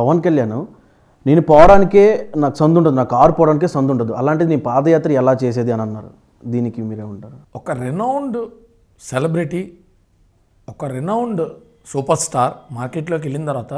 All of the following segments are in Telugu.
పవన్ కళ్యాణ్ నేను పోవడానికే నాకు సందు ఉంటుంది నా కారు పోవడానికే సందు ఉండదు అలాంటిది నేను పాదయాత్ర ఎలా చేసేది అని అన్నారు దీనికి మీరేమంటారు ఒక రినౌండ్ సెలబ్రిటీ ఒక రినౌండ్ సూపర్ స్టార్ మార్కెట్లోకి వెళ్ళిన తర్వాత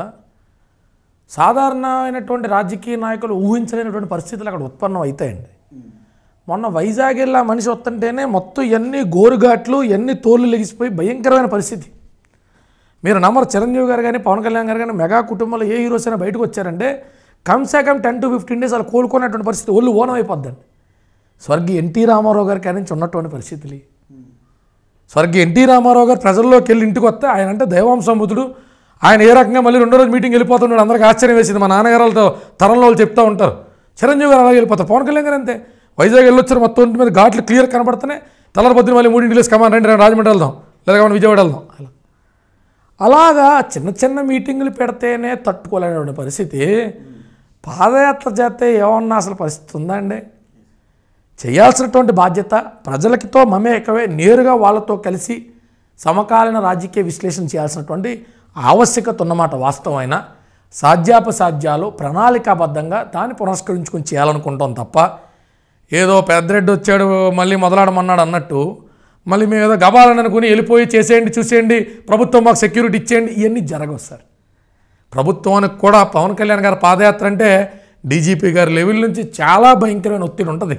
సాధారణమైనటువంటి రాజకీయ నాయకులు ఊహించలేనటువంటి పరిస్థితులు అక్కడ ఉత్పన్నం అవుతాయండి మొన్న వైజాగ్ వెళ్ళా మనిషి వస్తుంటేనే మొత్తం ఎన్ని గోరుఘాట్లు ఎన్ని తోళ్ళు లెగిసిపోయి భయంకరమైన పరిస్థితి మీరు నమ్మరు చిరంజీవి గారు కానీ పవన్ కళ్యాణ్ గారు కానీ మెగా కుటుంబంలో ఏ హీరోస్ అయినా బయటకు వచ్చారంటే కమ్సే కమ్ టెన్ టు ఫిఫ్టీన్ డేస్ అలా కోలుకున్నటువంటి పరిస్థితి ఒళ్ళు ఓనం అయిపోద్దండి స్వర్గీయ ఎన్టీ రామారావు గారి కాడి నుంచి ఉన్నటువంటి పరిస్థితులు ఇవి. స్వర్గీయ ఎన్టీ రామారావు గారు ప్రజల్లోకి వెళ్ళి ఇంటికి వస్తే ఆయన అంటే దైవాంశంబుతుడు ఆయన ఏ రకంగా మళ్ళీ రెండో రోజు మీటింగ్ వెళ్ళిపోతున్నాడు అందరికీ ఆశ్చర్యం వేసింది మా నాన్నగారులతో తరంలో వాళ్ళు చెప్తూ ఉంటారు చిరంజీవి గారు అలాగే వెళ్ళిపోతారు పవన్ కళ్యాణ్ గారు అంతే వైజాగ్ వెళ్ళొచ్చారు మొత్తం ఇంటి మీద ఘాట్లు క్లియర్ కనబడుతున్నాయి తెల్లరి పొద్దున మళ్ళీ మూడింటి లేసి కమాన్ రండి రండి రాజమండ్రి వెళ్దాం లేదా మనం విజయవాడ వెళ్దాం అలా అలాగా చిన్న చిన్న మీటింగులు పెడితేనే తట్టుకోలేనటువంటి పరిస్థితి పాదయాత్ర చేస్తే ఏమన్నా అసలు పరిస్థితి ఉందా అండి చేయాల్సినటువంటి బాధ్యత ప్రజలకితో మమేకమే నేరుగా వాళ్ళతో కలిసి సమకాలీన రాజకీయ విశ్లేషణ చేయాల్సినటువంటి ఆవశ్యకత ఉన్నమాట వాస్తవమైన సాధ్యాపసాధ్యాలు ప్రణాళికాబద్ధంగా దాన్ని పురస్కరించుకొని చేయాలనుకుంటాం తప్ప ఏదో పెద్దరెడ్డి వచ్చాడు మళ్ళీ మొదలాడమన్నాడు అన్నట్టు మళ్ళీ మేము ఏదో గబాలని అనుకుని వెళ్ళిపోయి చేసేయండి చూసేయండి ప్రభుత్వం మాకు సెక్యూరిటీ ఇచ్చేయండి ఇవన్నీ జరగవు సార్ ప్రభుత్వానికి కూడా పవన్ కళ్యాణ్ గారి పాదయాత్ర అంటే డీజీపీ గారి లెవెల్ నుంచి చాలా భయంకరమైన ఒత్తిడి ఉంటుంది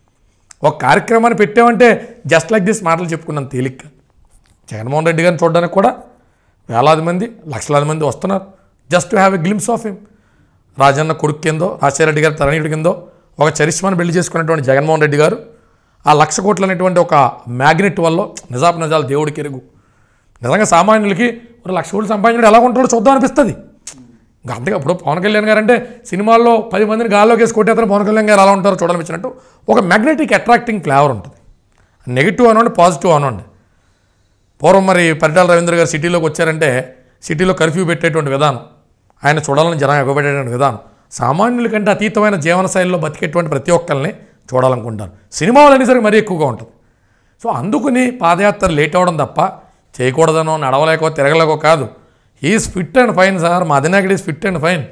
ఒక కార్యక్రమాన్ని పెట్టామంటే జస్ట్ లైక్ దిస్ మాటలు చెప్పుకున్నాను తేలిక జగన్మోహన్ రెడ్డి గారిని చూడడానికి కూడా వేలాది మంది లక్షలాది మంది వస్తున్నారు just to have a glimpse of him Rajanna కొడుకు కిందో రాజశేఖర రెడ్డి గారి తరణీయుడి కిందో ఒక చరిష్మాను పెళ్లి చేసుకున్నటువంటి జగన్మోహన్ రెడ్డి గారు ఆ లక్ష కోట్లు అనేటువంటి ఒక మ్యాగ్నెట్ వల్ల నిజాపు నిజాలు దేవుడికి ఎరుగు నిజంగా సామాన్యులకి ఒక లక్ష కోట్లు సంపాదించడం ఎలా ఉంటాడో చూద్దాం అనిపిస్తుంది ఇంకా అంతగా ఇప్పుడు పవన్ కళ్యాణ్ గారు అంటే సినిమాల్లో పది మందిని గాల్లోకి వేసి కొట్టేస్తారు పవన్ కళ్యాణ్ గారు ఎలా ఉంటారో చూడాలనిపించినట్టు ఒక మ్యాగ్నెటిక్ అట్రాక్టింగ్ ఫ్లేవర్ ఉంటుంది నెగిటివ్ అనండి పాజిటివ్ అనండి పూర్వం మరి పరిటాల రవీంద్ర గారు సిటీలోకి వచ్చారంటే సిటీలో కర్ఫ్యూ పెట్టేటువంటి విధానం ఆయన చూడాలని జనం ఎగబెట్టేటువంటి విధానం సామాన్యుల కంటే అతీతమైన జీవన శైలిలో బతికేటువంటి ప్రతి ఒక్కరిని చూడాలనుకుంటారు సినిమాలు అనేసరికి మరీ ఎక్కువగా ఉంటుంది సో అందుకుని పాదయాత్ర లేట్ అవ్వడం తప్ప చేయకూడదనో నడవలేకో తిరగలేకో కాదు he's fit and fine sir మా అధినాయకుడు ఈజ్ ఫిట్ అండ్ ఫైన్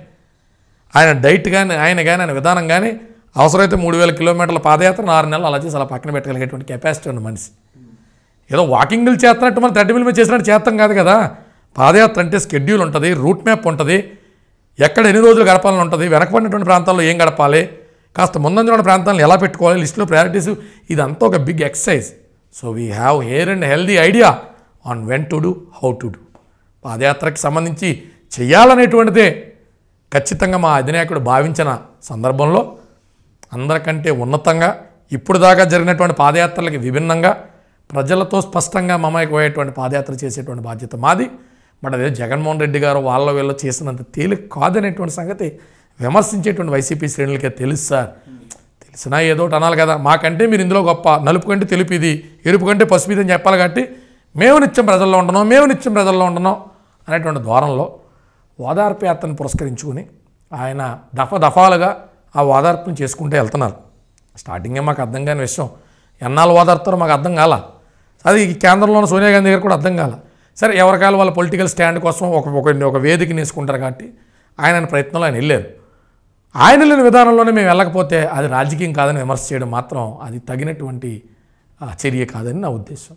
ఆయన డైట్ కానీ ఆయన కానీ ఆయన విధానం కానీ అవసరమైతే మూడు వేల కిలోమీటర్ల పాదయాత్ర ఆరు నెలలు అలా చేసి అలా పక్కన పెట్టగలిగేటువంటి కెపాసిటీ ఉన్న మనిషి ఏదో వాకింగ్లు చేస్తున్నట్టు మనం థర్టీ మీద చేసినట్టు చేస్తాం కాదు కదా పాదయాత్ర అంటే స్కెడ్యూల్ ఉంటుంది రూట్ మ్యాప్ ఉంటుంది ఎక్కడ ఎన్ని రోజులు గడపాలని ఉంటుంది వెనకబడినటువంటి ప్రాంతాల్లో ఏం గడపాలి కాస్త ముందంజలో ప్రాంతాలను ఎలా పెట్టుకోవాలి లిస్టులో ప్రయారిటీస్ ఇదంతా ఒక big exercise so we have hair and healthy idea on when to do how to do పాదయాత్రకి సంబంధించి చేయాలనేటువంటిదే ఖచ్చితంగా మా అధినాయకుడు భావించిన సందర్భంలో అందరికంటే ఉన్నతంగా ఇప్పుడు దాకా జరిగినటువంటి పాదయాత్రలకి విభిన్నంగా ప్రజలతో స్పష్టంగా మమేకమయ్యేటువంటి పాదయాత్ర చేసేటువంటి బాధ్యత మాది బట్ అదే జగన్మోహన్ రెడ్డి గారు వాళ్ళ వీళ్ళు చేసినంత తేలిక కాదనేటువంటి సంగతి విమర్శించేటువంటి వైసీపీ శ్రేణులకే తెలుసు సార్ తెలిసినా ఏదో ఒకటి అనాలి కదా మాకంటే మీరు ఇందులో గొప్ప నలుపు కంటే తెలుపు ఇది ఎరుపు కంటే పసుపు ఇది అని చెప్పాలి కాబట్టి మేము నిత్యం ప్రజల్లో ఉంటున్నాం మేము నిత్యం ప్రజల్లో ఉంటున్నాం అనేటువంటి ద్వారంలో ఓదార్పు యాత్రను పురస్కరించుకుని ఆయన దఫ దఫాలుగా ఆ ఓదార్పును చేసుకుంటూ వెళ్తున్నారు స్టార్టింగే మాకు అర్థం కాని విషయం ఎన్నాళ్ళు ఓదార్తారో మాకు అర్థం కాల అది ఈ కేంద్రంలో ఉన్న సోనియా గాంధీ గారు కూడా అర్థం కాల సరే ఎవరికాల వాళ్ళ పొలిటికల్ స్టాండ్ కోసం ఒక ఒక ఒక వేదికని వేసుకుంటారు కాబట్టి ఆయన ఆయన ప్రయత్నంలో ఆయన వెళ్ళారు ఆయన వెళ్ళిన విధానంలోనే మేము వెళ్ళకపోతే అది రాజకీయం కాదని విమర్శ చేయడం మాత్రం అది తగినటువంటి ఆ, చర్య కాదని నా ఉద్దేశం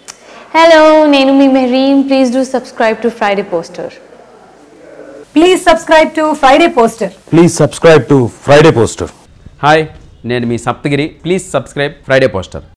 Hello, నేను మీ Mehreen please do subscribe to Friday poster please subscribe to Friday poster please subscribe to Friday poster hi నేను మీ Saptagiri please subscribe Friday poster